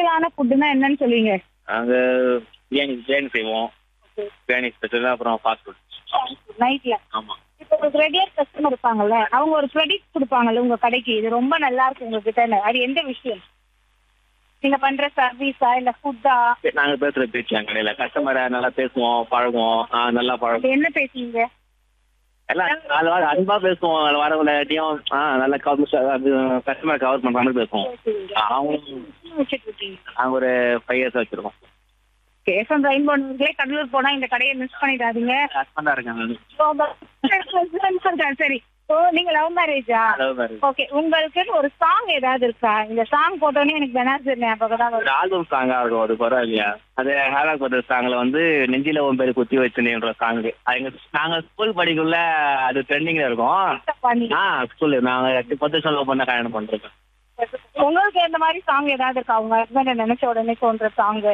ஸ்பெஷலான ஃபுட்டுனா என்னன்னு சொல்லுவீங்க நாங்க பிரியாணி பிரியாணி செய்வோம் பிரியாணி ஸ்பெஷல் அப்புறம் ஃபாஸ்ட் ஃபுட் நைட்ல ஆமா இப்போ உங்களுக்கு ரெகுலர் கஸ்டமர் இருப்பாங்கல்ல அவங்க ஒரு கிரெடிட் கொடுப்பாங்கல்ல உங்க கடைக்கு இது ரொம்ப நல்லா இருக்கு உங்ககிட்ட அது எந்த விஷயம் நீங்க பண்ற சர்வீஸா இல்ல ஃபுட்டா நாங்க பேசுற பேச்சு என் கடையில கஸ்டமரை நல்லா பேசுவோம் பழகுவோம் ஆ, நல்லா பழகும் என்ன பேசுவீங்க எல்லாம் அது வர அன்பா பேசுவோம் அதுல வரவங்களையும் ஆ நல்லா கஸ்டமர் கவர் பண்ற மாதிரி பேசுவோம் ஆ, அவங்க வச்சுட்டு இருக்கீங்க நாங்க ஒரு ஃபைவ் இயர்ஸ் வச்சிருக்கோம் எஃப்எம் ரெயின்போ நீங்களே கடலூர் போனா இந்த கடையை மிஸ் பண்ணிடாதீங்க ஹஸ்பண்டா இருக்காங்க சரி ஓ நீங்க லவ் மேரேஜா ஓகே உங்களுக்கு ஒரு சாங் ஏதாவது இருக்கா இந்த சாங் போட்டோன்னே எனக்கு பெனாசர் ஞாபகம் தான் ஒரு வரும் ஆல்பம் சாங்கா இருக்கும் ஒரு படம் இல்லையா அது ஹேராக் பர்தர் சாங்ல வந்து நெஞ்சில உன் பேரு குத்தி வச்சுன்ற சாங் எங்க நாங்க ஸ்கூல் படிக்குள்ள அது ட்ரெண்டிங்ல இருக்கும் பண்ணி. ஆ ஸ்கூல் நாங்க எட்டு பத்து சொல்ல பண்ண கல்யாணம் பண்றோம் உங்களுக்கு இந்த மாதிரி சாங் ஏதாவது இருக்கா உங்க ஹஸ்பண்ட் நினைச்ச உடனே தோன்ற சாங்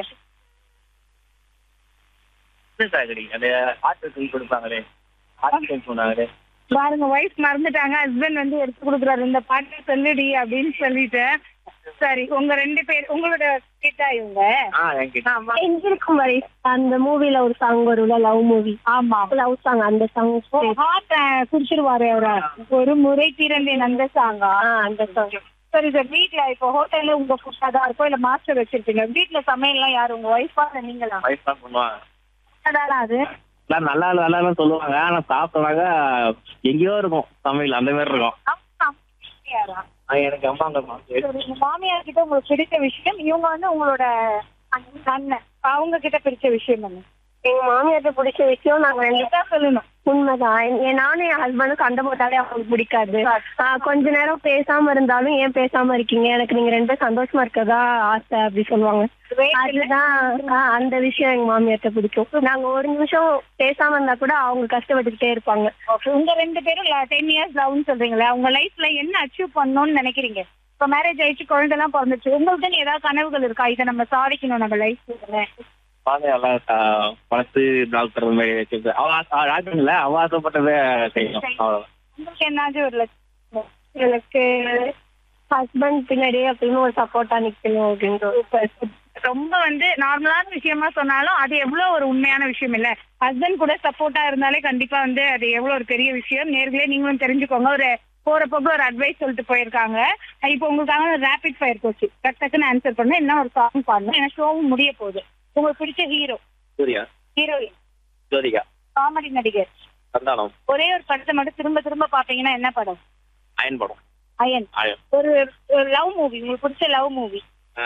சாகடி அது ஹார்ட் டெஸ்ட் கொடுப்பாங்களே ஹார்ட் டெஸ்ட் சொன்னாங்களே பாருங்க ஒய்ஃப் மறந்துட்டாங்க ஹஸ்பண்ட் வந்து எடுத்து கொடுக்குறாரு இந்த பாட்டு சொல்லுடி அப்படின்னு சொல்லிட்டு சரி உங்க ரெண்டு பேர் உங்களோட கிட்டா இவங்க ஆ என்கிட்ட ஆமா எங்கிருக்கும் வரை அந்த மூவில ஒரு சாங் வரும்ல லவ் மூவி ஆமா லவ் சாங் அந்த சாங் ஹார்ட் குடிச்சிருவாரு அவர ஒரு முறை பிறந்தேன் அந்த சாங்கா அந்த சாங் சரி சார் வீட்ல இப்போ ஹோட்டல்ல உங்க ஃபுட்டா தான் இருக்கும் இல்ல மாஸ்டர் வச்சிருப்பீங்க வீட்ல சமையல்லாம் யாரு உங்க ஒய்ஃபா இல்ல நீங்களா வைஃப் தான் பண்ணுவாங்க அதான் அது எல்லாம் நல்லா இல்ல, நல்லா இல்லைன்னு சொல்லுவாங்க ஆனா சாப்பிட்டாங்க எங்கேயோ இருக்கும் சமையல் அந்த மாதிரி இருக்கும் ஆமா, யாரா ஆ, எனக்கு அம்மாங்க அம்மா. சரி, உங்க மாமியார் கிட்ட உங்களுக்கு பிடிச்ச விஷயம் இவங்க வந்து உங்களோட அண்ணன் அவங்க கிட்ட பிடிச்ச விஷயம் என்ன எங்க மாமியார்ட்ட பிடிச்ச விஷயம் நாங்க ரெண்டு இதான் சொல்லணும் உண்மைதான் என் நானும் என் ஹஸ்பண்டும் சண்டை போட்டாலே அவங்களுக்கு பிடிக்காது ஆஹ் கொஞ்ச நேரம் பேசாம இருந்தாலும் ஏன் பேசாம இருக்கீங்க எனக்கு நீங்க ரெண்டு பேரும் சந்தோஷமா இருக்கதா ஆசை அப்படி சொல்லுவாங்க அதுதான் ஆஹ் அந்த விஷயம் எங்க மாமியார்ட்ட பிடிக்கும் நாங்க ஒரு நிமிஷம் பேசாம இருந்தா கூட அவங்க கஷ்டப்பட்டுக்கிட்டே இருப்பாங்க உங்க ரெண்டு பேரும் டென் இயர்ஸ் லவ்னு சொல்றீங்களா உங்க லைஃப்ல என்ன அச்சீவ் பண்ணணும்னு நினைக்கிறீங்க இப்ப மேரேஜ் ஆயிடுச்சு குழந்தை எல்லாம் பிறந்துச்சு உங்களுக்குன்னு ஏதாவது கனவுகள் இருக்கா இதை நம்ம சாதிக்கணும் நம்ம லைஃப்ல குழந்தை எல்லாம் ஆ, வளர்த்து டாக்டர் மாதிரி வச்சிருக்கு அவ ஆசை- அவ டாக்டர் இல்ல அவ ஆசைப்பட்டதை செய்யணும் அவ்வளவுதான் உங்களுக்கு என்னாச்சும் ஒரு லட்சம் எனக்கு ஹஸ்பண்ட் பின்னாடியே அப்படின்னு ஒரு சப்போர்ட்டா நிக்கணும் அப்படின்ற ரொம்ப வந்து நார்மலான விஷயமா சொன்னாலும் அது எவ்வளவு ஒரு உண்மையான விஷயம் இல்ல ஹஸ்பண்ட் கூட சப்போர்ட்டா இருந்தாலே கண்டிப்பா வந்து அது எவ்வளவு ஒரு பெரிய விஷயம் நேர்களே நீங்களும் தெரிஞ்சுக்கோங்க ஒரு போற போக்கு ஒரு அட்வைஸ் சொல்லிட்டு போயிருக்காங்க இப்போ உங்களுக்காக ஒரு ரேபிட் ஃபயர் கோச்சு டக் டக்குன்னு ஆன்சர் பண்ண என்ன ஒரு சாங் பாடணும் ஏன்னா ஷோவும் முடிய போகுது உங்களுக்கு பிடிச்ச hero Suriya heroine Jyothika comedy நடிகர் சந்தானம் ஒரே ஒரு படத்தை மட்டும் திரும்ப திரும்ப பாப்பீங்கன்னா என்ன படம் அயன் படம் அயன் அயன் ஒரு லவ் மூவி உங்களுக்கு பிடிச்ச லவ் மூவி ஆ,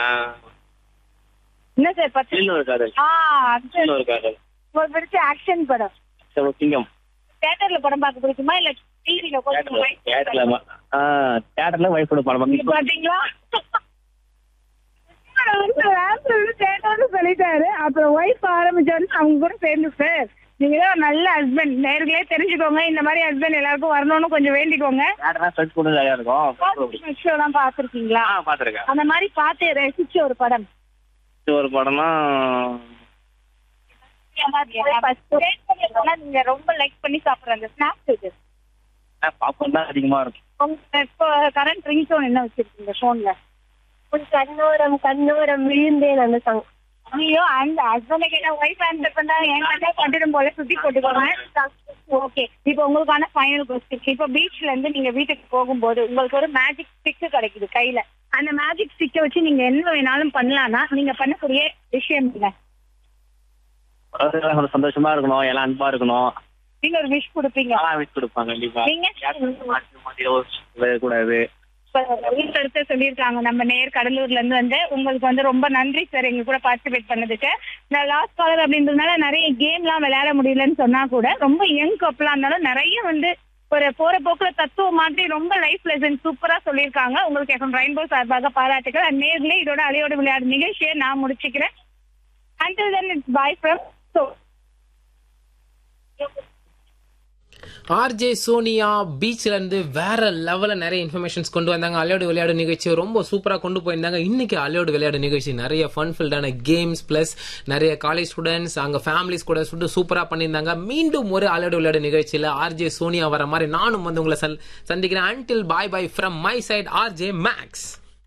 என்ன சார் பத்து சில்லுன்னு ஒரு காதல் ஆ அது சில்லுன்னு ஒரு காதல் உங்களுக்கு பிடிச்ச ஆக்ஷன் படம் சரி, சிங்கம் தியேட்டர்ல படம் பார்க்க பிடிக்குமா இல்ல டிவில தியேட்டர்ல தியேட்டர்ல ம- ஆ, தியேட்டர்ல வைஃபோட படம் பார்க்க பாத்தீங்களா தியேட்டர்னு சொல்லிட்டாரு அப்புறம் ஒய்ஃப் ஆரம்பிச்சாரு அவங்க கூட சேர்ந்து சார் நீங்க தான் ஒரு நல்ல ஹஸ்பண்ட் நேர்களே தெரிஞ்சுக்கோங்க இந்த மாதிரி ஹஸ்பண்ட் எல்லாருக்கும் வரணும்னு கொஞ்சம் வேண்டிக்கோங்க தியேட்டர்னா ஃப்ரெண்ட்ஸ் கூட ஜாலியா இருக்கும் ஷோ எல்லாம் பாத்திருக்கீங்களா ஆ பாத்துருக்கேன் அந்த மாதிரி பார்த்து ரசிச்ச ஒரு படம் ஒரு படம்னா நீங்க ரொம்ப லைக் பண்ணி சாப்பிடுற அந்த ஸ்நாக்ஸ் இது பாப்கார்ன் தான் அதிகமா இருக்கும் உங்க இப்போ கரண்ட் ரிங் டோன் என்ன வச்சிருக்கீங்க போன்ல உன் கண்ணோரம் கண்ணோரம் விழுந்தேன் அந்த சாங் ஐயோ அந்த ஹஸ்பண்ட் கேட்ட ஒய்ஃப் ஆன்சர் பண்ணா என் கண்ணா கண்டிடும் போல சுத்தி போட்டுக்கோங்க ஓகே இப்போ உங்களுக்கான ஃபைனல் கொஸ்டின் இப்போ பீச்ல இருந்து நீங்க வீட்டுக்கு போகும்போது உங்களுக்கு ஒரு மேஜிக் ஸ்டிக் கிடைக்குது கையில அந்த மேஜிக் ஸ்டிக்கை வச்சு நீங்க என்ன வேணாலும் பண்ணலாம்னா நீங்க பண்ணக்கூடிய விஷயம் என்ன அதாவது கொஞ்சம் சந்தோஷமா இருக்கணும் எல்லாம் அன்பா இருக்கணும் நீங்க ஒரு விஷ் கொடுப்பீங்க நல்லா விட்டு கொடுப்பாங்க கண்டிப்பா நீங்க? யாருக்கும் மாத்தி மாத்தி யோசிச்சு கூடாது கருத்தை சொல்லியிருக்காங்க நம்ம நேர் கடலூர்ல இருந்து வந்து உங்களுக்கு வந்து ரொம்ப நன்றி சார் எங்க கூட பார்ட்டிசிபேட் பண்ணதுக்கு இந்த லாஸ்ட் காலர் அப்படின்றதுனால நிறைய கேம்லாம் விளையாட முடியலன்னு சொன்னா கூட ரொம்ப யங் கப்பலா இருந்தாலும் நிறைய வந்து ஒரு போற போக்குல தத்துவம் மாதிரி ரொம்ப லைஃப் லெசன் சூப்பரா சொல்லியிருக்காங்க உங்களுக்கு எஃப்எம் ரெயின்போ சார்பாக பாராட்டுகள் And நேர்ல இதோட அலையோட விளையாடு நிகழ்ச்சியை நான் முடிச்சுக்கிறேன் until then it's bye from so RJ Sonia பீச்ல இருந்து வேற லெவல்ல நிறைய இன்ஃபர்மேஷன்ஸ் கொண்டு வந்தாங்க அலையோடு விளையாடு நிகழ்ச்சி ரொம்ப சூப்பரா கொண்டு போயிருந்தாங்க இன்னைக்கு அலையோடு விளையாடு நிகழ்ச்சி நிறைய ஃபன் ஃபில்டான கேம்ஸ் பிளஸ் நிறைய காலேஜ் ஸ்டூடெண்ட்ஸ் அங்க ஃபேமிலிஸ் கூட சுட்டு சூப்பரா பண்ணியிருந்தாங்க மீண்டும் ஒரு அலையோடு விளையாடு நிகழ்ச்சியில ஆர்ஜே சோனியா வர மாதிரி நானும் வந்து உங்களை சந்- சந்திக்கிறேன் until bye bye from my side RJ maths